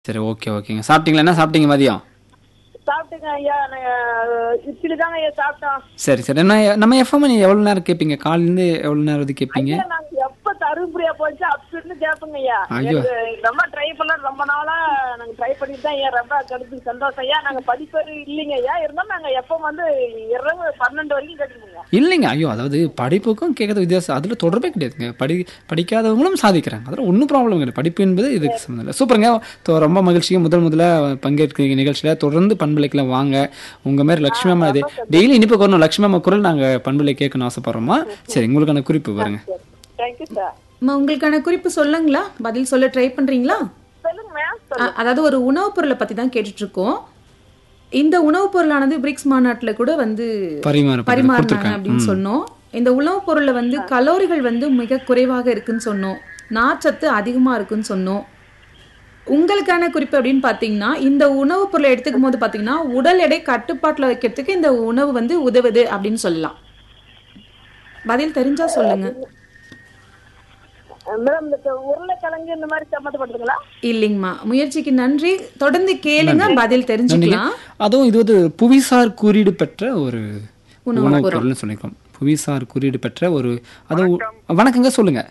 சரி ஓகே ஓகேங்க சாப்பிட்டீங்களா என்ன சாப்பிட்டீங்க மதியம் சாப்பிட்டுங்க ஐயா நாங்க இட்லி தாங்க ஐயா சாப்பிட்டோம் சரி சரி என்ன நம்ம எஃப்எம் நீ எவ்வளோ நேரம் கேட்பீங்க காலையிலேருந்து எவ்வளோ நேரம் வந்து கேட்பீங்க ஐயா, நாங்க எப்ப தருமபுரியா போச்சு அப்படின்னு கேட்போங்க ஐயா ஐயோ. எனக்கு ரொம்ப ட்ரை பண்ண ரொம்ப நாளா நாங்க ட்ரை பண்ணிட்டு தான் ஐயா ரொம்ப கடுப்பு சந்தோஷம் ஐயா நாங்க படிப்பது இல்லைங்க ஐயா இருந்தாலும் நாங்க எப்ப வந்து இரவு பன்னெண்டு வரைக்கும் கேட்டுக்கோங்க இல்லைங்க ஐயோ அதாவது படிப்புக்கும் கேட்கறது வித்தியாசம் அதில் தொடர்பே கிடையாதுங்க படி படிக்காதவங்களும் சாதிக்கிறாங்க அதில் ஒன்றும் ப்ராப்ளம் கிடையாது படிப்பு என்பது இதுக்கு சம்மந்தம் இல்லை சூப்பருங்க தொ- ரொம்ப மகிழ்ச்சிங்க முதல் முதல்ல பங்கேற்க நிகழ்ச்சியில் தொடர்ந்து பண்பலைக்கெல்லாம் வாங்க உங்கள் மாதிரி லக்ஷ்மி அம்மா இது டெய்லி இனிப்பு வரணும் லக்ஷ்மி அம்மா குரல் நாங்கள் பண்பலை கேட்கணும்னு ஆசைப்படுறோமா சரி உங்களுக்கான குறிப்பு பாருங்க தேங்க்யூ சார் அம்மா, உங்களுக்கான குறிப்பு சொல்லுங்களா பதில் சொல்ல ட்ரை பண்றீங்களா சொல்லுங்க மேம் அ- அதாவது ஒரு உணவுப் பொருளை பத்தி தான் கேட்டுட்டு இருக்கோம் இந்த உணவுப் பொருளானது பிரிக்ஸ் மாநாட்டுல கூட வந்து பரிமாற பரிமாறினாங்க கொடுத்துருக்காங்க அப்படின்னு சொன்னோம் இந்த உணவுப் பொருள்ல வந்து கலோரிகள் வந்து மிக குறைவாக இருக்குன்னு சொன்னோம் நார்ச்சத்து அதிகமா இருக்குன்னு சொன்னோம் உங்களுக்கான குறிப்பு அப்படின்னு பார்த்தீங்கன்னா இந்த உணவுப் பொருளை எடுத்துக்கும் போது பார்த்தீங்கன்னா உடல் எடை கட்டுப்பாட்டில் வைக்கிறதுக்கு இந்த உணவு வந்து உதவுது அப்படின்னு சொல்லலாம் பதில் தெரிஞ்சா சொல்லுங்க மேடம் இந்த உருளைக்கிழங்கு இந்த மாதிரி சம்மந்தப்படுதுங்களா இல்லைங்கம்மா முயற்சிக்கு நன்றி தொடர்ந்து கேளுங்க பதில் தெரிஞ்சுக்கலாம் அதுவும் இது வந்து புவிசார் குறியீடு பெற்ற ஒரு உணவுப் உணவுப் பொருள்னு சொல்லியிருக்கோம் புவிசார் குறியீடு பெற்ற ஒரு அதுவும் வணக்கங்க சொல்லுங்க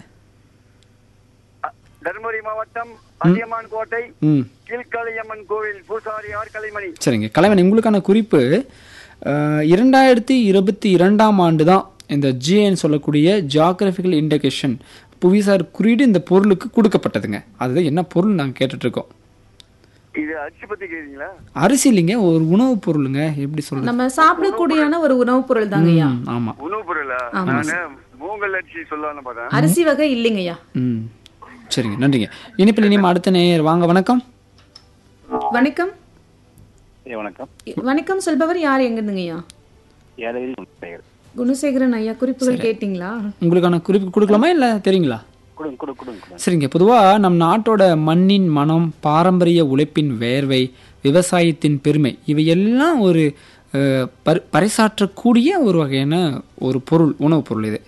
தருமபுரி மாவட்டம் அதியமான் கோட்டை ம் கீழ்காளியம்மன் கோவில் பூசாரி ஆர் கலைமணி சரிங்க கலைவன் உங்களுக்கான குறிப்பு அஹ், இரண்டாயிரத்தி இருபத்தி இரண்டாம் ஆண்டு தான் இந்த ஜிஏன்னு சொல்லக்கூடிய ஜியாகிரபிக்கல் இண்டிகேஷன் புவிசார் குறியீடு இந்த பொருளுக்கு கொடுக்கப்பட்டதுங்க அதுதான் என்ன பொருள் நாங்கள் கேட்டுட்ருக்கோம் இது அரிசி பத்தி கேக்குறீங்களா அரிசி இல்லைங்க ஒரு உணவுப் பொருளுங்க எப்படி சொல்றது நம்ம சாப்பிடக்கூடியான ஒரு உணவுப் பொருள் தாங்கய்யா ம், ஆமா உணவு பொருளா நானு மூங்கல் அரிசி சொல்லலாம்னு பார்த்தேன் அரிசி வகை இல்லைங்கய்யா ம் சரிங்க நன்றிங்க இனிப்பில் இனிமே அடுத்த நேயர் வாங்க வணக்கம் வணக்கம் வணக்கம் வணக்கம் சொல்பவர் யார் எங்கிருந்துங்கய்யா ஏலகிரி குணசேகர் குணசேகரன் ஐயா குறிப்புகள் கேட்டிங்களா உங்களுக்கான குறிப்பு கொடுக்கலாமா இல்லை தெரியுங்களா கொடுங்க கொடு கொடுங்க கொடுங்க சரிங்க பொதுவாக நம் நாட்டோட மண்ணின் மனம் பாரம்பரிய உழைப்பின் வேர்வை விவசாயத்தின் பெருமை இவையெல்லாம் ஒரு அஹ், பரி பறைசாற்றக்கூடிய ஒரு வகையான ஒரு பொருள் உணவுப் பொருள் இது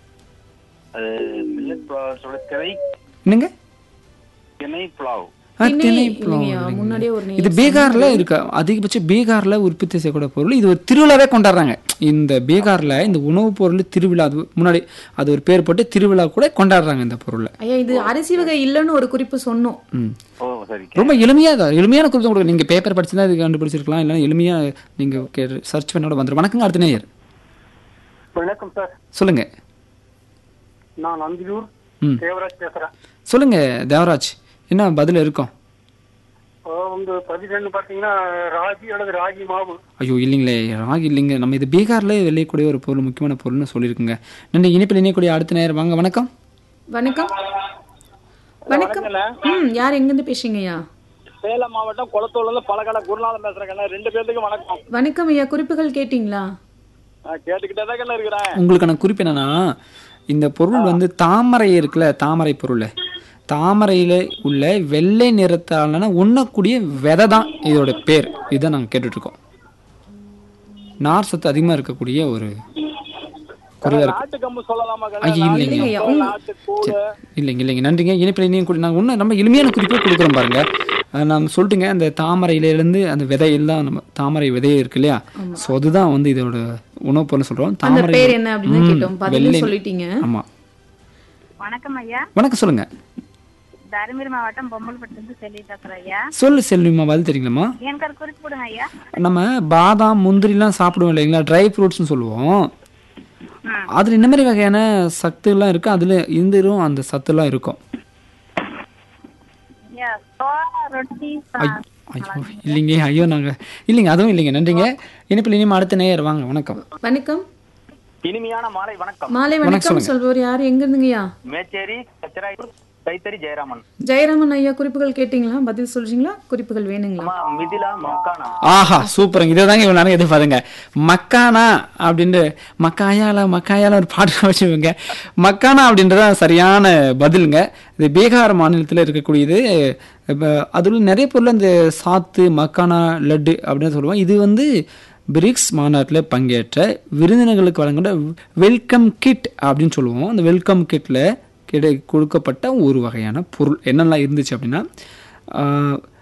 அது மில்லட் ப்ளாவர்ஸோட திணை என்னங்க திணை புலாவ் ஆ, திணை திணை இல்லைங்கய்யா, புலாவ் முன்னாடியே ஒரு இது பீகார்ல இருக்க அதிகபட்ச பீகார்ல உற்பத்தி செய்யக்கூடிய பொருள் இது ஒரு திருவிழாவே கொண்டாடுறாங்க இந்த பீகார்ல இந்த உணவுப் பொருள் திருவிழா அது முன்னாடி அது ஒரு பேர் போட்டு திருவிழா கூட கொண்டாடுறாங்க இந்த பொருளை ஐயா இது அரிசி வகை இல்லைன்னு ஒரு குறிப்பு சொன்னோம் ம் ஓ சரி ரொம்ப எளிமையா தான் எளிமையான குறிப்பு கொடுங்க நீங்க பேப்பர் படிச்சு தான் இது கண்டுபிடிச்சிருக்கலாம் இல்லைன்னா எளிமையா நீங்க சர்ச் பண்ணோட வந்துடும் வணக்கங்க அடுத்த நேயர் வணக்கம் சார் சொல்லுங்க நான் நந்தியூர் ம் தேவராஜ் பேசுறேன் சொல்லுங்க தேவராஜ் என்ன பதில் இருக்கும் அஹ் வந்து பதினெண்டு பாத்தீங்கன்னா ராகி அல்லது ராகி மாவு ஐயோ இல்லைங்களே ராகி இல்லைங்க நம்ம இது பீகார்ல விளையக்கூடிய ஒரு பொருள் முக்கியமான பொருள்னு சொல்லியிருக்குங்க நன்றி இனிப்பில் இணையக்கூடிய அடுத்த நேரம் வாங்க வணக்கம் வணக்கம் வணக்கம் ம் யார் எங்கிருந்து பேசுறீங்கய்யா சேலம் மாவட்டம் குளத்தூர்ல இருந்து பழக்கடை குருநாதன் பேசுறேன் ரெண்டு பேர்த்துக்கும் வணக்கம் வணக்கம் ஐயா குறிப்புகள் கேட்டிங்களா நான் கேட்டுக்கிட்டே தான் இருக்கிறேன் உங்களுக்கான குறிப்பு என்னன்னா இந்த பொருள் வந்து தாமரை இருக்குல்ல தாமரை பொருள் தாமரையில உள்ள வெள்ளை நிறத்தாலான உண்ணக்கூடிய விதை தான் இதோட பேர் இதுதான் நாங்கள் கேட்டுட்டு இருக்கோம் நார் சத்து அதிகமாக இருக்கக்கூடிய ஒரு குறைவாக இருக்கு நாட்டு கம்பு சொல்லலாமா ஐயா இல்லைங்க இல்லைங்கய்யா உங்க நாட்டு கூழ் இல்லைங்க இல்லைங்க நன்றிங்க இனிப்பில் இனியும் கூட நாங்கள் இன்னும் நம்ம எளிமையான குறிப்பே கொடுக்குறோம் பாருங்க அஹ் நம்ம சொல்லிட்டுங்க அந்த தாமரையிலேருந்து அந்த விதையெல்லாம் நம்ம தாமரை விதையே இருக்கு இல்லையா ஸோ அதுதான் வந்து இதோட உணவுப் பொருள் சொல்கிறோம் அந்த தாமரை பேர் என்ன அப்படின்னு ம், கேட்டோம் பதிலும் வெள்ளை- சொல்லிட்டீங்க ஆமா வணக்கம் ஐயா வணக்கம் சொல்லுங்க தருமபுரி மாவட்டம் பொம்மல்பட்டு சொல்லி பேசுறேன் ஐயா சொல்லு செல்விமா பதில் தெரியுங்களாம்மா எனக்கு ஒரு குறிப்பு கொடுங்க ஐயா நம்ம பாதாம் முந்திரிலாம் சாப்பிடுவோம் இல்லைங்களா ட்ரை ஃப்ரூட்ஸ்னு சொல்லுவோம் அதுல இந்த மாதிரி வகையான சத்துலாம் இருக்கு அதுல இருந்துரும் அந்த சத்துலாம் இருக்கும் ஐயா சோள ரொட்டி சா- ஐ- ஐயோ இல்லைங்க ஐயோ நாங்க இல்லைங்க அதுவும் இல்லைங்க நன்றிங்க இனிப்பில் இனிமே அடுத்த நேயர் வாங்க வணக்கம் வணக்கம் இனிமையான மாலை வணக்கம் மாலை வணக்கம் சொல்பவர் யார் எங்க இருந்துங்கய்யா மேச்சேரி கச்சராயூர் கைத்தறி ஜெயராமன் ஜெயராமன் ஐயா குறிப்புகள் கேட்டிங்களா பதில் சொல்றீங்களா குறிப்புகள் வேணுங்களா அம்மா மிதிலா மக்கானா ஆஹா சூப்பருங்க இதை தாங்க இவ்வளோ நேரம் எதிர்பார்த்துங்க மக்கானா அப்படின்ட்டு மக்காயால மக்காயால ஒரு பாட்டு வச்சுருவீங்க மக்கானா அப்படின்றத சரியான பதிலுங்க இது பீகார் மாநிலத்தில் இருக்கக்கூடியது இப்போ அதில் நிறைய பொருள் அந்த சாத்து மக்கானா லட்டு அப்படின்னு சொல்லுவோம் இது வந்து பிரிக்ஸ் மாநாட்டில் பங்கேற்ற விருந்தினர்களுக்கு வழங்குற வெல்கம் கிட் அப்படின்னு சொல்லுவோம் அந்த வெல்கம் கிட்டில் கிடை கொடுக்கப்பட்ட ஒரு வகையான பொருள் என்னெல்லாம் இருந்துச்சு அப்படின்னா ஆஹ்,